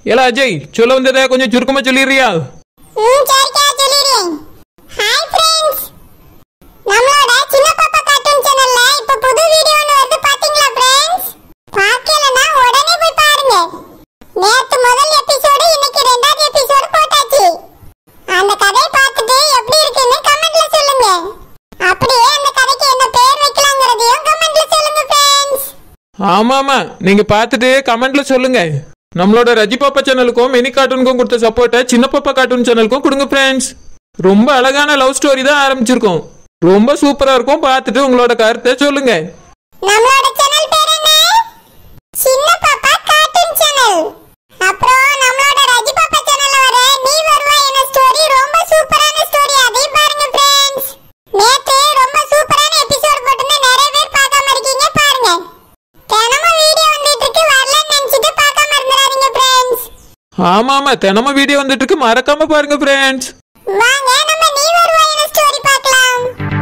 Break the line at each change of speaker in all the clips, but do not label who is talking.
ஏலா அஜய் சொல்ல வந்ததை கொஞ்சம் சுருக்கமா சொல்லிடுறியா
ம் சரிக்கா சொல்லிடுறேன் ஹாய் ஃப்ரெண்ட்ஸ் நம்மளோட சின்ன பாப்பா கார்ட்டூன் சேனல்ல இப்ப புது வீடியோ ஒன்று வருது பாத்தீங்களா ஃப்ரெண்ட்ஸ் பார்க்கலனா உடனே போய் பாருங்க நேத்து முதல் எபிசோடு இன்னைக்கு ரெண்டாவது எபிசோடு போட்டாச்சு அந்த கதையை பார்த்துட்டு எப்படி இருக்குன்னு கமெண்ட்ல சொல்லுங்க அப்படியே அந்த கதைக்கு என்ன பேர் வைக்கலாங்கிறதையும் கமெண்ட்ல சொல்லுங்க ஃப்ரெண்ட்ஸ்
ஆமா ஆமா நீங்க பார்த்துட்டு கமெண்ட்ல சொல்லுங்க நம்மளோட ரஜி பாப்பா சேனலுக்கும் மினி கார்ட்டூனுக்கும் கொடுத்த சப்போர்ட்டை சின்ன பாப்பா கார்ட்டூன் சேனலுக்கும் கொடுங்க ஃப்ரெண்ட்ஸ் ரொம்ப அழகான லவ் ஸ்டோரி தான் ஆரம்பிச்சிருக்கோம் ரொம்ப சூப்பரா இருக்கும் பார்த்துட்டு உங்களோட கருத்தை சொல்லுங்க
நம்மளோட சேனல் பேர் என்ன சின்ன பாப்பா கார்ட்டூன் சேனல் அப்புறம் நம்மளோட ரஜி பாப்பா சேனல்ல வர நீ வருவா என்ன ஸ்டோரி ரொம்ப சூப்பரான ஸ்டோரி அதையும் பாருங்க ஃப்ரெண்ட்ஸ் நேத்து ரொம்ப சூப்பரான எபிசோட் போட்டுன்னு நிறைய பேர் பார்க்காம இருக்கீங்க பாருங்க தினமும் வீடியோ வந்துட்டு இருக்கு வரலன்னு நினைச்சிட்டு பார்க்காம இருந்துடாதீங்க ஃப்ரெண்ட்ஸ்
ஆமா ஆமா தினமும் வீடியோ வந்துட்டு இருக்கு மறக்காம பாருங்க ஃப்ரெண்ட்ஸ்
வாங்க நம்ம நீ வருவா என்ன ஸ்டோரி பார்க்கலாம்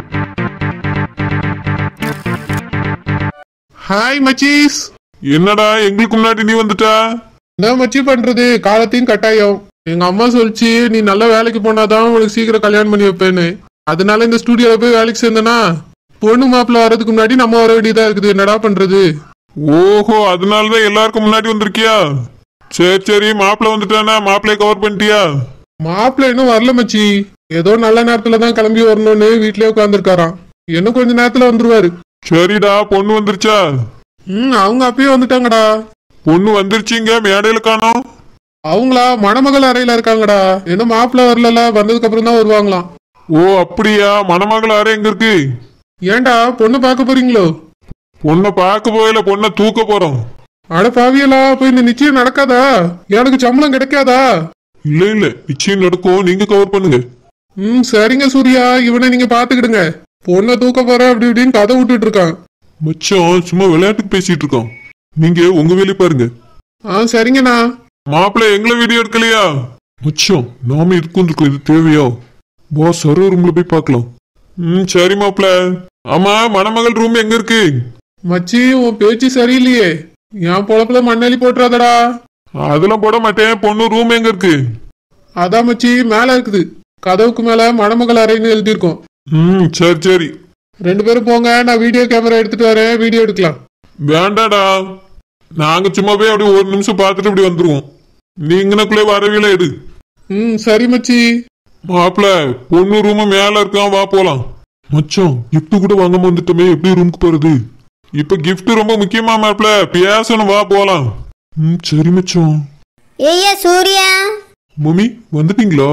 ஹாய் மச்சீஸ் என்னடா எங்களுக்கு முன்னாடி நீ வந்துட்டா
என்ன மச்சி பண்றது காலத்தையும் கட்டாயம் எங்க அம்மா சொல்லிச்சு நீ நல்ல வேலைக்கு போனாதான் உனக்கு சீக்கிரம் கல்யாணம் பண்ணி வைப்பேன்னு அதனால இந்த ஸ்டூடியோல போய் வேலைக்கு சேர்ந்தனா பொண்ணு மாப்பிள்ள வர்றதுக்கு முன்னாடி நம்ம வர வேண்டியதா இருக்குது என்னடா பண்றது
ஓஹோ அதனாலதான் எல்லாருக்கும் முன்னாடி வந்திருக்கியா சரி சரி மாப்பிள்ள வந்துட்டானா மாப்பிள்ளைய கவர் பண்ணிட்டியா
மாப்பிள்ள இன்னும் வரல மச்சி ஏதோ நல்ல நேரத்துல தான் கிளம்பி வரணும்னு வீட்லயே உட்காந்துருக்காராம் இன்னும் கொஞ்ச நேரத்துல வந்துருவாரு
சரிடா பொண்ணு வந்துருச்சா
ம் அவங்க அப்பயே வந்துட்டாங்கடா
பொண்ணு வந்துருச்சுங்க மேடையில காணோம்
அவங்களா மணமகள் அறையில இருக்காங்கடா இன்னும் மாப்பிள்ள வரல வந்ததுக்கு அப்புறம் தான் வருவாங்களாம்
ஓ அப்படியா மணமகள் அறை எங்க இருக்கு
ஏன்டா பொண்ணு பார்க்க போறீங்களோ
பொண்ணை பார்க்க போயில பொண்ணை தூக்க போறோம்
அட பாவியலா போய் இந்த நிச்சயம் நடக்காதா எனக்கு சம்பளம் கிடைக்காதா
இல்ல இல்ல நிச்சயம் நடக்கும் நீங்க கவர் பண்ணுங்க
ம் சரிங்க சூர்யா இவனை நீங்க பாத்துக்கிடுங்க பொண்ணை தூக்க போற அப்படி இப்படின்னு கதை விட்டுட்டு இருக்கான்
மச்சான் சும்மா விளையாட்டுக்கு பேசிட்டு இருக்கோம் நீங்க உங்க வேலையை பாருங்க
ஆ சரிங்கண்ணா
மாப்பிள்ளை எங்களை வீடியோ எடுக்கலையா மச்சான் நாம இதுக்கு வந்துருக்கோம் இது தேவையா வா சர்வ ரூம்ல போய் பார்க்கலாம் ம் சரி மாப்பிள்ள ஆமா மணமகள் ரூம் எங்க இருக்கு
மச்சி உன் பேச்சு சரியில்லையே என் பொழப்புல மண்ணெலி போட்டுறாதடா
அதெல்லாம் போட மாட்டேன் பொண்ணு ரூம் எங்க இருக்கு
அதான் மச்சி மேல இருக்குது கதவுக்கு மேல மணமகள் அறைன்னு எழுதியிருக்கோம்
ம் சரி சரி
ரெண்டு பேரும் போங்க நான் வீடியோ கேமரா எடுத்துட்டு வரேன் வீடியோ எடுக்கலாம்
வேண்டாடா நாங்க சும்மா போய் அப்படி ஒரு நிமிஷம் பார்த்துட்டு இப்படி வந்துருவோம் நீங்கனக்குள்ளே வரவில்லை எடு
ம் சரி மச்சி
மாப்பிள்ள பொண்ணு ரூம் மேல இருக்கான் வா போலாம் மச்சான் gift கூட வாங்காம வந்துட்டோமே எப்படி ரூமுக்கு போறது இப்ப gift ரொம்ப முக்கியமா மாப்பிள்ள பேசணும் வா போலாம் ம் சரி மச்சான்
ஐயா சூர்யா
மம்மி வந்துட்டீங்களா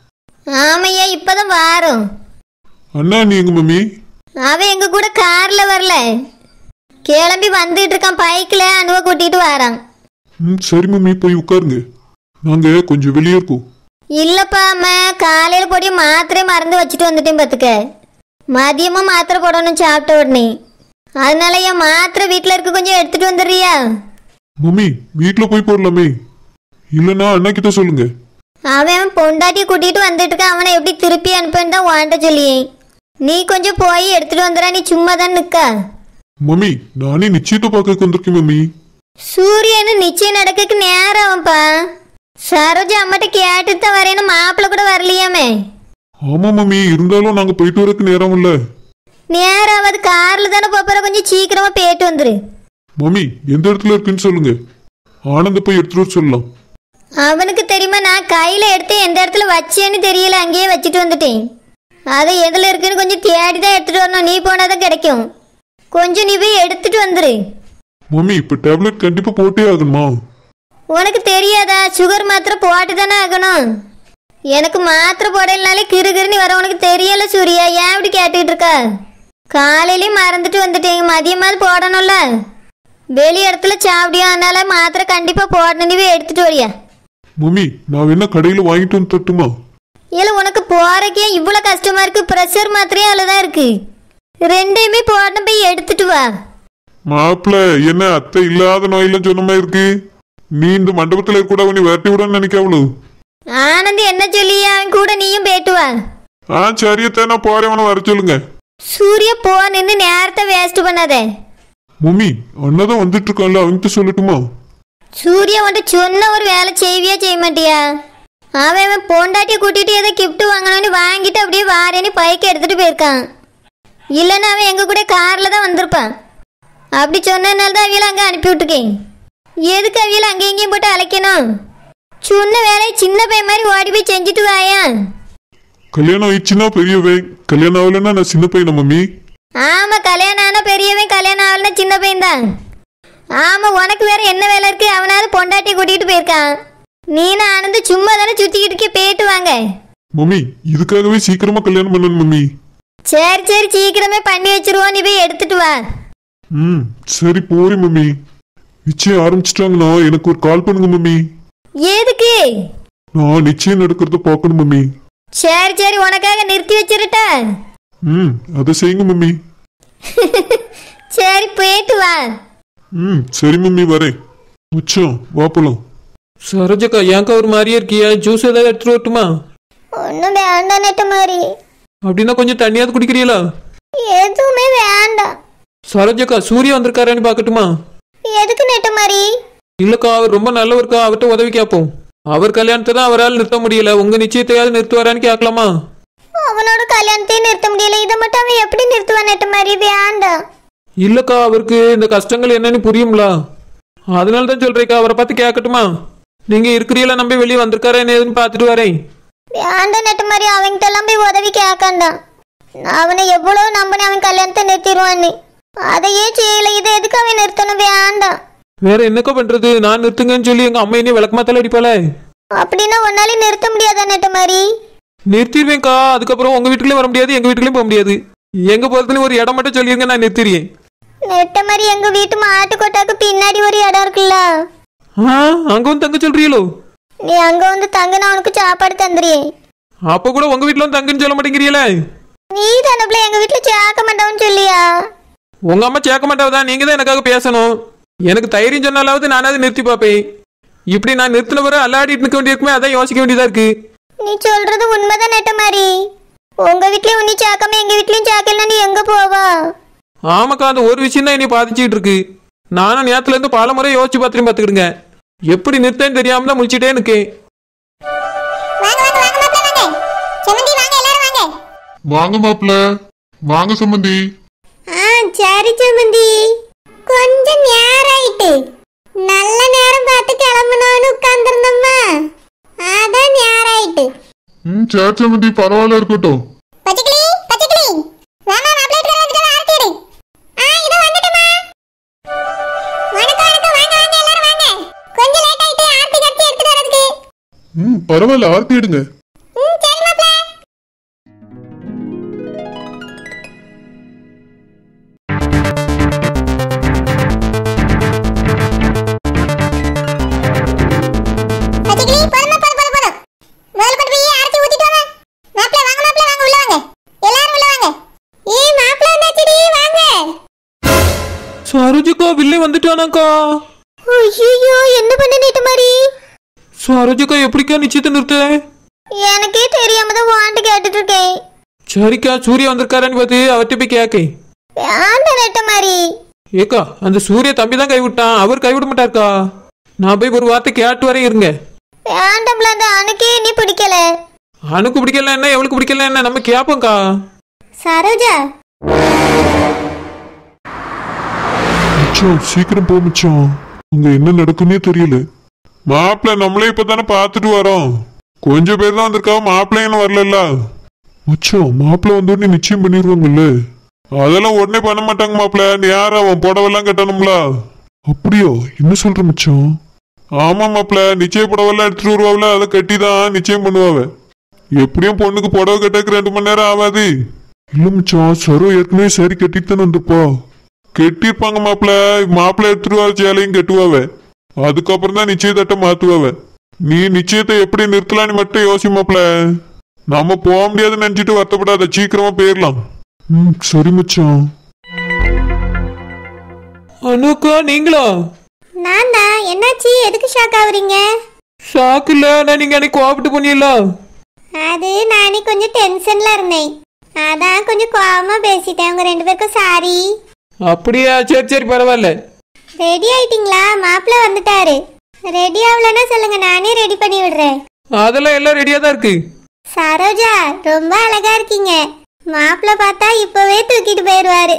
ஆமையா இப்பதான் வாரும்
அண்ணா நீங்க மம்மி
அவன் எங்க கூட கார்ல வரல கிளம்பி வந்துட்டு இருக்கான் பைக்ல அனுவ கூட்டிட்டு வரான்
ம் சரி மம்மி போய் உட்காருங்க நாங்க கொஞ்சம் வெளியே இருக்கோம்
இல்லப்பா அம்மா காலையில போடி மாத்திரை மறந்து வச்சுட்டு வந்துட்டேன் பாத்துக்க மதியமா மாத்திரை போடணும் சாப்பிட்ட உடனே அதனால என் மாத்திரை வீட்டில் இருக்க கொஞ்சம் எடுத்துட்டு வந்துடுறியா
மம்மி வீட்ல போய் போடலாமே இல்லனா அண்ணா கிட்ட சொல்லுங்க
அவன் அவன் பொண்டாட்டியை கூட்டிட்டு வந்துட்டு இருக்கான் அவனை எப்படி திருப்பி அனுப்புன்னு தான் வாண்ட சொல்லியே நீ கொஞ்சம் போய் எடுத்துட்டு வந்துடா நீ சும்மா தான் நிக்கா
மம்மி நானே நிச்சயத்தை பார்க்க வந்திருக்கேன் மம்மி
சூரியனு நிச்சயம் நடக்கக்கு நேரம் ஆகும்ப்பா சரோஜா அம்மாட்ட கேட்டுட்டு தான் வரேன்னு மாப்பிள்ளை கூட வரலையாமே
ஆமா மம்மி இருந்தாலும் நாங்க போயிட்டு வரதுக்கு நேரம் இல்ல
நேரம் ஆகாது கார்ல தானே போற கொஞ்சம் சீக்கிரமா போயிட்டு வந்துரு
மம்மி எந்த இடத்துல இருக்குன்னு சொல்லுங்க ஆனந்த போய் எடுத்துட்டு வர சொல்லலாம்
அவனுக்கு தெரியுமா நான் கையில எடுத்து எந்த இடத்துல வச்சேன்னு தெரியல அங்கேயே வச்சுட்டு வந்துட்டேன் அதை எதுல இருக்குன்னு கொஞ்சம் தேடி தான் எடுத்துட்டு வரணும் நீ போனாதான் கிடைக்கும் கொஞ்சம் நீ போய் எடுத்துட்டு வந்துரு
மம்மி இப்ப டேப்லெட் கண்டிப்பா போட்டே ஆகணுமா
உனக்கு தெரியாதா சுகர் மாத்திரை போட்டு தானே ஆகணும் எனக்கு மாத்திரை போடலனாலே கிறுகிறுன்னு வர உனக்கு தெரியல சூர்யா ஏன் இப்படி கேட்டுக்கிட்டு இருக்க காலையிலயும் மறந்துட்டு வந்துட்டேங்க மதியமாவது போடணும்ல வெளி இடத்துல சாப்பிடியும் அதனால மாத்திரை கண்டிப்பா போடணும் நீ போய் எடுத்துட்டு வரியா
மம்மி நான் வேணா கடையில வாங்கிட்டு வந்து தட்டுமா
இல்ல உனக்கு போறக்கே இவ்வளோ கஷ்டமா இருக்கு ப்ரெஷர் மாத்திரையும் அதில் தான் இருக்கு ரெண்டையுமே போடணும் போய் எடுத்துட்டு வா
மாப்பிள்ள என்ன அத்தை இல்லாத நோயெல்லாம் சொன்ன மாதிரி இருக்கு நீ இந்த மண்டபத்துல இருக்க கூட நீ விரட்டி விடன்னு நினைக்காவளு
ஆனந்த் என்ன சொல்லி அவன் கூட நீயும் போயிட்டு வா
ஆ சரியத்தை நான் போறேன் வர சொல்லுங்க
சூர்யா போ நின்று நேரத்தை வேஸ்ட் பண்ணாத
மம்மி அண்ணாதான் வந்துட்டு இருக்கான்ல அவன்கிட்ட சொல்லட்டுமா
சூர்யா வந்துட்டு சொன்ன ஒரு வேலை செய்வியா செய்ய மாட்டியா அவன் அவன் பொண்டாட்டியை கூட்டிட்டு ஏதோ கிஃப்ட் வாங்கணும்னு வாங்கிட்டு அப்படியே வாரேன்னு பைக் எடுத்துட்டு போயிருக்கான் இல்லைன்னா அவன் எங்க கூட கார்ல தான் வந்திருப்பான் அப்படி சொன்னதுனால தான் அவியலை அங்கே அனுப்பி விட்டுருக்கேன் எதுக்கு அவியலை அங்கேயும் இங்கேயும் போட்டு அழைக்கணும் சொன்ன வேலையை சின்ன பையன் மாதிரி ஓடி போய் செஞ்சுட்டு வாயா
கல்யாணம் ஆயிடுச்சுன்னா பெரியவன் கல்யாணம் ஆகலைன்னா நான் சின்ன பையனா மம்மி
ஆமா கல்யாணம் ஆனா பெரியவன் கல்யாணம் ஆகலன்னா சின்ன பையன் தான் ஆமா உனக்கு வேற என்ன வேலை இருக்கு அவனாவது பொண்டாட்டி கூட்டிட்டு போயிருக்கான் நீனும் ஆனந்து சும்மா தானே சுத்திக்கிட்டு இருக்க போயிட்டு வாங்க
மம்மி இதுக்காகவே சீக்கிரமா கல்யாணம் பண்ணணும் மம்மி
சரி சரி சீக்கிரமே பண்ணி வச்சிருவோம் நீ போய் எடுத்துட்டு வா
ம் சரி போறேன் மம்மி நிச்சயம் ஆரம்பிச்சிட்டாங்கன்னா எனக்கு ஒரு கால் பண்ணுங்க மம்மி
எதுக்கு
நான் நிச்சயம் நடக்கிறத பார்க்கணும் மம்மி
சரி சரி உனக்காக நிறுத்தி வச்சிருட்டா
ம் அதை செய்யுங்க மம்மி
சரி போயிட்டு வா
ம் சரி மம்மி வரேன் மச்சான் வா போலாம்
சரோஜக்கா ஏன்க்கா ஒரு மாதிரியே இருக்கியா ஜூஸ் ஏதாவது எடுத்துட்டு வரட்டுமா
ஒன்றும் வேண்டாம் நெட்ட மாதிரி
அப்படின்னா கொஞ்சம் தண்ணியாவது குடிக்கிறீங்களா
எதுவுமே வேண்டாம்
சரோஜக்கா சூர்யா வந்திருக்காரான்னு பார்க்கட்டுமா
எதுக்கு நெட்ட மாதிரி
இல்லக்கா அவர் ரொம்ப நல்லவருக்கா அவர்கிட்ட உதவி கேட்போம் அவர் கல்யாணத்தை தான் அவரால் நிறுத்த முடியல உங்க நிச்சயத்தையாவது நிறுத்துவாரான்னு கேட்கலாமா
அவனோட கல்யாணத்தையும் நிறுத்த முடியல இதை மட்டும் அவன் எப்படி நிறுத்துவான் நெட்ட மாதிரி வேண்டாம்
இல்லக்கா அவருக்கு இந்த கஷ்டங்கள் என்னன்னு புரியும்ல அதனால தான் சொல்றேக்கா அவரை பார்த்து கேட்கட்டுமா நீங்க இருக்கிறீங்களா நம்பி வெளியே வந்திருக்காரா என்னதுன்னு பார்த்துட்டு வரேன்
வேண்டாம் நெட்ட மாதிரி அவன்கிட்ட எல்லாம் போய் உதவி கேட்காண்டான் நான் அவனை எவ்வளவு நம்பினேன் அவன் கல்யாணத்தை நிறுத்திடுவான்னு அதையே செய்யல இதை எதுக்கு அவன் நிறுத்தணும் வேண்டாம்
வேற என்னக்கா பண்றது நான் நிறுத்துங்கன்னு சொல்லி எங்க அம்மா என்ன விளக்கமாத்தால அடிப்பாளே
அப்படின்னா உன்னாலே நிறுத்த முடியாதா நெட்ட மாதிரி
நிறுத்திடுவேன்க்கா அதுக்கப்புறம் உங்க வீட்டுக்குள்ளேயும் வர முடியாது எங்க வீட்டுக்குள்ளேயும் போக முடியாது எங்க போறதுன்னு ஒரு இடம் மட்டும் சொல்லிருங்க நான் நிறுத்திடுறேன்
நெட்ட மாதிரி எங்க வீட்டு மாட்டு கொட்டாக்கு பின்னாடி ஒரு இடம் இருக்குல்ல
ஆ அங்க வந்து தங்க சொல்றீங்களோ
நீ அங்க வந்து தங்க நான் உனக்கு சாப்பாடு தந்துறியேன்
அப்ப கூட உங்க வீட்டுல வந்து தங்குன்னு சொல்ல மாட்டேங்கிறீங்களே
நீ தானப்புல எங்க வீட்டுல சேர்க்க மாட்டோம்னு சொல்லியா
உங்க அம்மா சேர்க்க மாட்டாவதா நீங்க தான் எனக்காக பேசணும் எனக்கு தைரியம் சொன்னாலாவது நானாவது நிறுத்தி பார்ப்பேன் இப்படி நான் நிறுத்தின பிறகு அல்லாடிட்டு நிற்க வேண்டியிருக்குமே அதான் யோசிக்க வேண்டியதா இருக்கு
நீ சொல்றது உண்மைதான் நெட்ட மாதிரி உங்க வீட்லயும் உன்னை சேர்க்காம எங்க வீட்லயும் சேர்க்கலன்னா நீ எங்க போவா
ஆமாக்கா அந்த ஒரு விஷயம் தான் என்னை பாதிச்சுட்டு இருக்கு நானும் நேரத்துல இருந்து பல முறை யோசிச்சு பார்த்துட்டு பார்த்துக்கிடுங்க எப்படி நிறுத்தன்னு தெரியாம தான் முடிச்சிட்டே இருக்கேன்
வாங்க வாங்க வாங்க மாப்பிள்ள வாங்க செமந்தி வாங்க எல்லாரும் வாங்க
வாங்க மாப்பிள்ள வாங்க சம்பந்தி
ஆ சரி செமந்தி கொஞ்சம் நேரம் ஆயிட்டு நல்ல நேரம் பார்த்து கிளம்பணும்னு உட்கார்ந்துருந்தோம்மா அதான் நேரம் ஆயிட்டு
ம் சரி சம்பந்தி பரவாயில்ல இருக்கட்டும்
பச்சைக்கிளி பச்சைக்கிளி வாமா மாப்பிள்ளை வீட்டுக்கு வந்துட்டு ஆரத்தி எடு ஆ இதோ வந்துட்டேம்மா வணக்கம் வணக்கம் வாங்க வாங்க எல்லாரும் வாங்க கொஞ்சம் லேட் ஆயிட்டு ஆரத்தி கட்டி எடுத்துட்டு வரதுக்கு
ம் பரவாயில்ல ஆர்த்தி எடுங்க
ம் சரி மாப்பிள்ளை பச்சைக்கிளி போதுமா போதும் போதும் போதும் முதல்ல கொண்டு போய் ஆரத்தி ஊத்திட்டு வாங்க மாப்பிள்ளை வாங்க மாப்பிள்ளை வாங்க உள்ள வாங்க எல்லாரும் உள்ள வாங்க ஏய் மாப்பிள்ளை வந்தாச்சுடி வாங்க
சரோஜக்கா வில்லை வந்துட்டானாக்கா
ஐயோ என்ன பண்ண நெட்ட மாதிரி
சரோஜக்கா எப்படிக்கா நிச்சயத்தை நிறுத்த
எனக்கே தெரியாம தான் வாண்டு கேட்டுட்டு இருக்கேன்
சரிக்கா சூர்யா வந்திருக்காரான்னு பார்த்து அவர்கிட்ட போய் கேட்க
வேண்டாம் நெட்ட மாதிரி
ஏக்கா அந்த சூர்யா தம்பி தான் கைவிட்டான் அவர் கைவிட மாட்டாருக்கா நான் போய் ஒரு வார்த்தை கேட்டு வரேன் இருங்க
வேண்டாம்ல அந்த அணுக்கே நீ பிடிக்கல
அனுக்கு பிடிக்கல என்ன எவளுக்கு பிடிக்கல என்ன நம்ம கேட்போம்க்கா
சரோஜா
மச்சான் சீக்கிரம் போ மச்சான் அங்க என்ன நடக்குன்னே தெரியல மாப்பிள்ள நம்மளே இப்பதானே பார்த்துட்டு வரோம் கொஞ்சம் பேர் தான் வந்திருக்கா மாப்பிள்ளைன்னு வரல மச்சான் மாப்பிள்ள வந்த உடனே நிச்சயம் பண்ணிடுவாங்கல்ல அதெல்லாம் உடனே பண்ண மாட்டாங்க மாப்பிள்ள நேரம் அவன் புடவெல்லாம் கட்டணும்ல அப்படியா என்ன சொல்ற மச்சான் ஆமா மாப்பிள்ள நிச்சய புடவெல்லாம் எடுத்துட்டு வருவாவில அதை கட்டி தான் நிச்சயம் பண்ணுவாவ எப்படியும் பொண்ணுக்கு புடவை கட்டக்கு ரெண்டு மணி நேரம் ஆகாது இல்ல மச்சான் சரோ ஏற்கனவே சரி கட்டிட்டு தானே வந்திருப்பா கெட்டிருப்பாங்க மாப்பிள்ள மாப்பிள்ள எடுத்துட்டு வர சேலையும் கட்டுவாவ அதுக்கப்புறம் தான் நிச்சயத்தட்டை மாத்துவாவ நீ நிச்சயத்தை எப்படி நிறுத்தலான்னு மட்டும் யோசி மாப்பிள்ள நம்ம போக முடியாதுன்னு நினைச்சிட்டு வருத்தப்படாத சீக்கிரமா போயிடலாம் ம் சரி மச்சான்
அனுக்கா நீங்களா
நான் தான் என்னாச்சு எதுக்கு ஷாக் ஆகுறீங்க
ஷாக்கு இல்ல நான் நீங்க அன்னைக்கு கோபிட்டு போனீங்களா
அது நானே கொஞ்சம் டென்ஷன்ல இருந்தேன் அதான் கொஞ்சம் கோவமா பேசிட்டேன் உங்க ரெண்டு பேருக்கும் சாரி
அப்படியா சரி சரி பரவாயில்ல
ரெடி ஆயிட்டீங்களா மாப்பிள்ள வந்துட்டாரு ரெடி ஆகலன்னா சொல்லுங்க நானே ரெடி பண்ணி விடுறேன்
அதெல்லாம் எல்லாம் ரெடியா தான் இருக்கு
சரோஜா ரொம்ப அழகா இருக்கீங்க மாப்பிள்ள பார்த்தா இப்பவே தூக்கிட்டு போயிருவாரு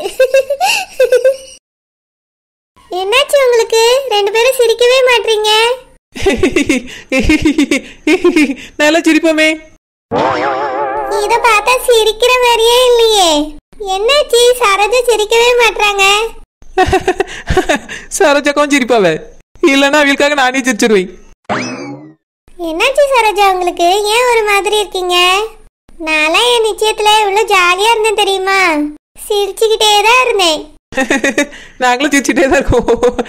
என்னாச்சு உங்களுக்கு ரெண்டு பேரும் சிரிக்கவே மாட்டீங்க
நல்லா சிரிப்போமே
இத பார்த்தா சிரிக்கிற மாதிரியே இல்லையே என்னாச்சு சரோஜா சிரிக்கவே மாட்றாங்க
சரோஜாக்கும் சிரிப்பாவ இல்லைன்னா அவளுக்காக நானே சிரிச்சிருவேன்
என்னாச்சு சரோஜா உங்களுக்கு ஏன் ஒரு மாதிரி இருக்கீங்க நான்லாம் என் நிச்சயத்துல இவ்வளவு ஜாலியா இருந்தேன் தெரியுமா சிரிச்சுக்கிட்டே தான் இருந்தேன்
நாங்களும் சிரிச்சுட்டே தான் இருக்கோம்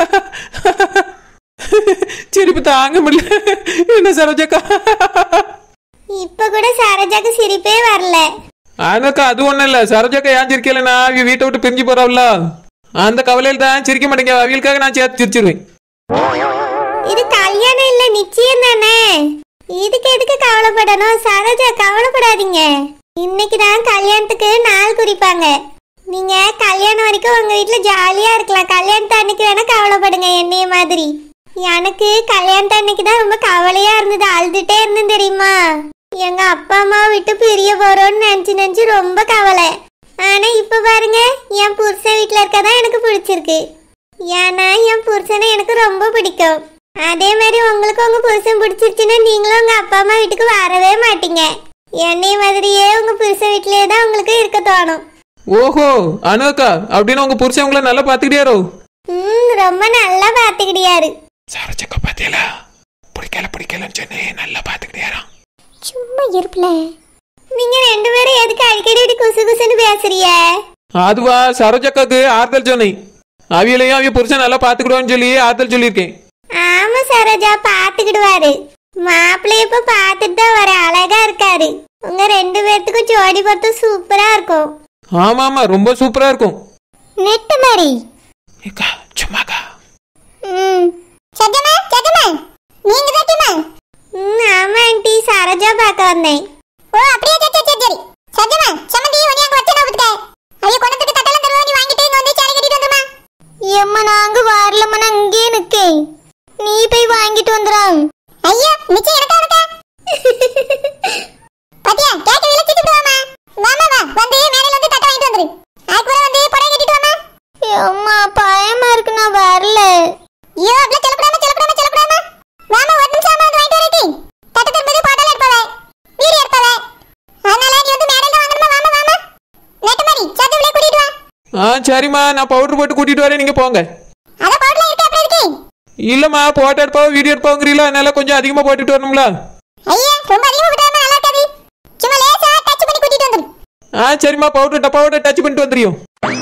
சிரிப்பு தாங்க முடியல என்ன சரோஜாக்கா
இப்ப கூட சரோஜாக்கு சிரிப்பே வரல
ஆனாக்கா அது ஒண்ணும் இல்ல சரோஜாக்கா ஏன் சிரிக்கலன்னா அவ வீட்டை விட்டு பிரிஞ்சு போறாள்ல அந்த கவலையில தான் சிரிக்க மாட்டேங்க அவளுக்காக நான் சேர்த்து சிரிச்சிருவேன்
இது கல்யாணம் இல்ல நிச்சயம் தானே இதுக்கு எதுக்கு கவலைப்படணும் சரோஜா கவலைப்படாதீங்க இன்னைக்கு தான் கல்யாணத்துக்கு நாள் குறிப்பாங்க நீங்க கல்யாணம் வரைக்கும் உங்க வீட்ல ஜாலியா இருக்கலாம் கல்யாணத்து அன்னைக்கு வேணா கவலைப்படுங்க என்னைய மாதிரி எனக்கு கல்யாணத்து அன்னைக்கு தான் ரொம்ப கவலையா இருந்தது அழுதுட்டே இருந்தேன் தெரியுமா எங்க அப்பா அம்மா விட்டு பிரிய போறோம்னு நினைச்சு நினைச்சு ரொம்ப கவலை ஆனா இப்ப பாருங்க என் புருஷன் வீட்ல இருக்கதான் எனக்கு பிடிச்சிருக்கு ஏன்னா என் புருஷனை எனக்கு ரொம்ப பிடிக்கும் அதே மாதிரி உங்களுக்கு உங்க புருஷன் பிடிச்சிருச்சுன்னா நீங்களும் உங்க அப்பா அம்மா வீட்டுக்கு வரவே மாட்டீங்க என்னைய மாதிரியே உங்க புருஷன் வீட்லயே தான் உங்களுக்கு இருக்க தோணும்
ஓஹோ அனுக்கா அப்படின்னு உங்க புருஷன் உங்களை நல்லா பாத்துக்கிட்டியாரோ
ம் ரொம்ப நல்லா பாத்துக்கிட்டியாரு
சரோஜாக்கா பாத்தியலா பிடிக்கல பிடிக்கலன்னு சொன்னேன் நல்லா பாத்துக்கிட்டியாராம்
சும்மா இருப்பில நீங்க ரெண்டு பேரும் எதுக்கு அடிக்கடி இப்படி குசு குசுன்னு பேசுறிய
அதுவா சரோஜாக்காக்கு ஆறுதல் சொன்னேன் அவியலையும் அவிய புருஷன் நல்லா பாத்துக்கிடுவான்னு சொல்லி ஆறுதல் சொல்லியிருக்கேன்
ஆமா சரோஜா பாத்துக்கிடுவாரு மாப்பிள்ளை இப்ப பாத்துட்டு தான் வர அழகா இருக்காரு உங்க ரெண்டு பேர்த்துக்கும் ஜோடி பொறுத்து சூப்பரா இருக்கும்
ஆமா ஆமா ரொம்ப சூப்பரா இருக்கும்
நெட்டு மாதிரி
ஏக்கா சும்மாக்கா
ம் சஜமா சஜமா நீங்க சஜமா ம் ஆமா ஆண்டி சரோஜா பார்க்க வந்தேன் ஓ அப்படியே சரி சரி சரி சஜமா சமந்தி உனிய அங்க வச்சு நோபுதுக்க அவிய கொண்டத்துக்கு தட்டலாம் தருவா நீ வாங்கிட்டு இங்க வந்து சாரி கட்டிட்டு வந்துமா எம்மா நாங்க வரலம்மா நான் இங்கே நிக்கேன் நீ போய் வாங்கிட்டு வந்துறான் ஐயா நிச்சயம் எனக்கா இருக்கா பாத்தியா கேக்க வில சிட்டு வாமா வாமா வா வந்து மேல வந்து தட்ட வாங்கிட்டு வந்துரு அதுக்கு வந்து புடவை கட்டிட்டு வாமா அம்மா பயமா இருக்கு நான் வரல ஐயோ அப்படியே சொல்லக்கூடாம சொல்லக்கூடாம சொல்லக்கூடாம வாமா ஒரு நிமிஷம் வந்து வாங்கிட்டு வரேன் தட்டு தரும்போது பாடல எடுப்பவே வீடியோ எடுப்பவே அதனால நீ வந்து மேடையில வாங்கணுமா வாமா வாமா நெட்ட மாதிரி சத்து விலை கூட்டிட்டு வா
ஆ சரிம்மா நான் பவுடர் போட்டு கூட்டிட்டு வரேன் நீங்க போங்க
அத பவுடர்ல இருக்கு அப்புறம் இருக்கு
இல்லம்மா போட்டோ எடுப்பாவோ வீடியோ எடுப்பாங்கிறீங்களா அதனால கொஞ்சம் அதிகமா போட்டுட்டு வரணும்ல
ஐயா ரொம்ப அதிகமா விடாம நல்லா இருக்காது சும்மா லேசா டச் பண்ணி கூட்டிட்டு வந்துரு
ஆ சரிம்மா பவுடர் டப்பாவோட டச் பண்ணிட்டு வந்துறியும்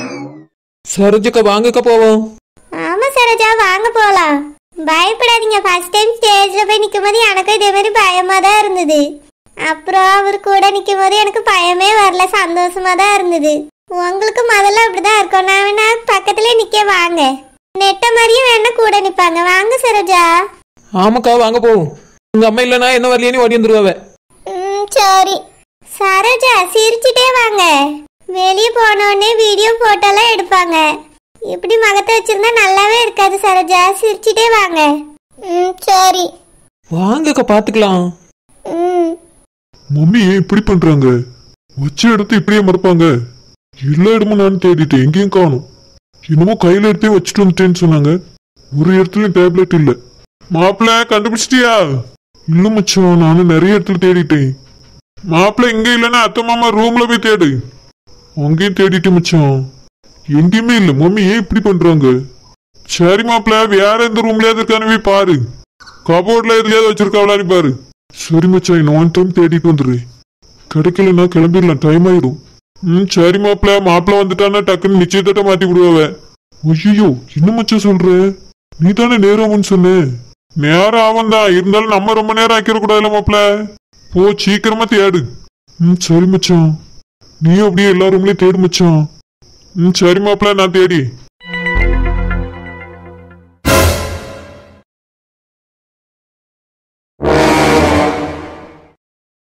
சரோஜக்கா வாங்கக்கா போவோம்
ஆமா சரோஜா வாங்க போலாம் பயப்படாதீங்க ஃபர்ஸ்ட் டைம் ஸ்டேஜ்ல போய் நிக்கும் போது எனக்கும் இதே மாதிரி பயமா தான் இருந்தது அப்புறம் அவர் கூட நிக்கும் போது எனக்கு பயமே வரல சந்தோஷமா தான் இருந்தது உங்களுக்கு முதல்ல அப்படிதான் இருக்கும் நான் வேணா பக்கத்துல நிக்க வாங்க நெட்ட மாதிரியும் வேணா கூட நிப்பாங்க வாங்க சரோஜா
ஆமாக்கா வாங்க போவோம் உங்க அம்மா இல்லைன்னா என்ன வரலையே ஓடி வந்துருவாவ
ம் சரி சரோஜா சிரிச்சிட்டே வாங்க வெளியே போனோடனே வீடியோ போட்டோலாம் எடுப்பாங்க இப்படி மகத்தை வச்சிருந்தா நல்லாவே இருக்காது சரோஜா சிரிச்சிட்டே வாங்க ம் சரி
வாங்கக்கா பாத்துக்கலாம்
ம்
மம்மி ஏன் இப்படி பண்றாங்க வச்ச இடத்த இப்படியே மறப்பாங்க எல்லா இடமும் நான் தேடிட்டேன் எங்கேயும் காணும் என்னமோ கையில எடுத்தே வச்சுட்டு வந்துட்டேன்னு சொன்னாங்க ஒரு இடத்துலயும் டேப்லெட் இல்ல மாப்பிள்ள கண்டுபிடிச்சிட்டியா இல்ல மச்சான் நானும் நிறைய இடத்துல தேடிட்டேன் மாப்பிள்ள இங்க இல்லைன்னா அத்தை மாமா ரூம்ல போய் தேடு அங்கேயும் தேடிட்டு மச்சான் எங்கேயுமே இல்ல மம்மி ஏன் இப்படி பண்றாங்க சரி மாப்பிள்ள வேற எந்த ரூம்லயாவது இருக்கானு போய் பாரு கபோர்ட்ல எதுலயாவது வச்சிருக்காவளான்னு பாரு சரி மச்சான் இன்னும் ஒன் டைம் தேடிட்டு வந்துடுறேன் கிடைக்கலன்னா கிளம்பிடலாம் டைம் ஆயிடும் ம் சரி மாப்பிள்ள மாப்பிள்ள வந்துட்டானா டக்குன்னு நிச்சயத்தட்ட மாத்தி விடுவாவ ஐயோ என்ன மச்சான் சொல்ற நீ தானே நேரம் சொன்ன நேரம் ஆகும் தான் இருந்தாலும் நம்ம ரொம்ப நேரம் ஆக்கிட கூடாதுல மாப்பிள்ள போ சீக்கிரமா தேடு ம் சரி மச்சான் நீ அப்படியே எல்லா ரூம்லயும் தேடு மச்சான் ம் சரி மாப்பிள்ள நான் தேடி